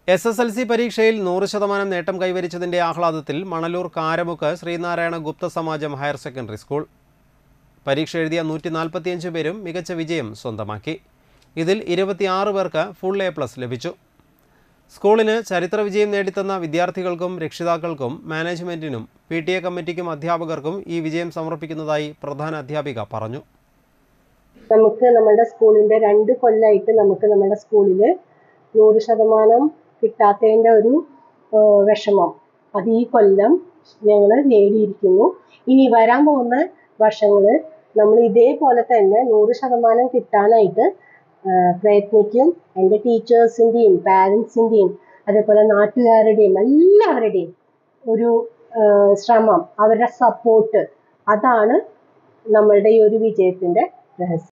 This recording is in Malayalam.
എസ് എസ് എൽ സി പരീക്ഷയിൽ നൂറ് ശതമാനം നേട്ടം കൈവരിച്ചതിന്റെ ആഹ്ലാദത്തിൽ Manalur Karamukku Sreenarayana Gupta Samajam higher secondary school പരീക്ഷ എഴുതിയ നൂറ്റി നാൽപ്പത്തിയഞ്ച് പേരും മികച്ച വിജയം സ്വന്തമാക്കി ഇതിൽ ഇരുപത്തിയാറ് പേർക്ക് ഫുൾ എ പ്ലസ് ലഭിച്ചു സ്കൂളിന് ചരിത്ര വിജയം നേടിത്തന്ന വിദ്യാർത്ഥികൾക്കും രക്ഷിതാക്കൾക്കും മാനേജ്മെന്റിനും പി ടി എ കമ്മിറ്റിക്കും അധ്യാപകർക്കും ഈ വിജയം സമർപ്പിക്കുന്നതായി പ്രധാന അധ്യാപിക പറഞ്ഞു നമുക്ക് നമ്മുടെ സ്കൂളിന്റെ രണ്ട് കൊല്ലമായിട്ട് നമുക്ക് നമ്മുടെ സ്കൂളിൽ നൂറ് ശതമാനം കിട്ടാത്തതിൻ്റെ ഒരു ആ, വിഷമം അത് ഈ കൊല്ലം ഞങ്ങൾ നേടിയിരിക്കുന്നു ഇനി വരാൻ പോകുന്ന വർഷങ്ങൾ നമ്മൾ ഇതേപോലെ തന്നെ നൂറ് ശതമാനം കിട്ടാനായിട്ട് ആ, പ്രയത്നിക്കും എൻ്റെ ടീച്ചേഴ്സിൻ്റെയും പാരൻസിൻ്റെയും അതേപോലെ നാട്ടുകാരുടെയും എല്ലാവരുടെയും ഒരു ആ, ശ്രമം അവരുടെ സപ്പോർട്ട് അതാണ് നമ്മളുടെ ഈ ഒരു വിജയത്തിൻ്റെ രഹസ്യം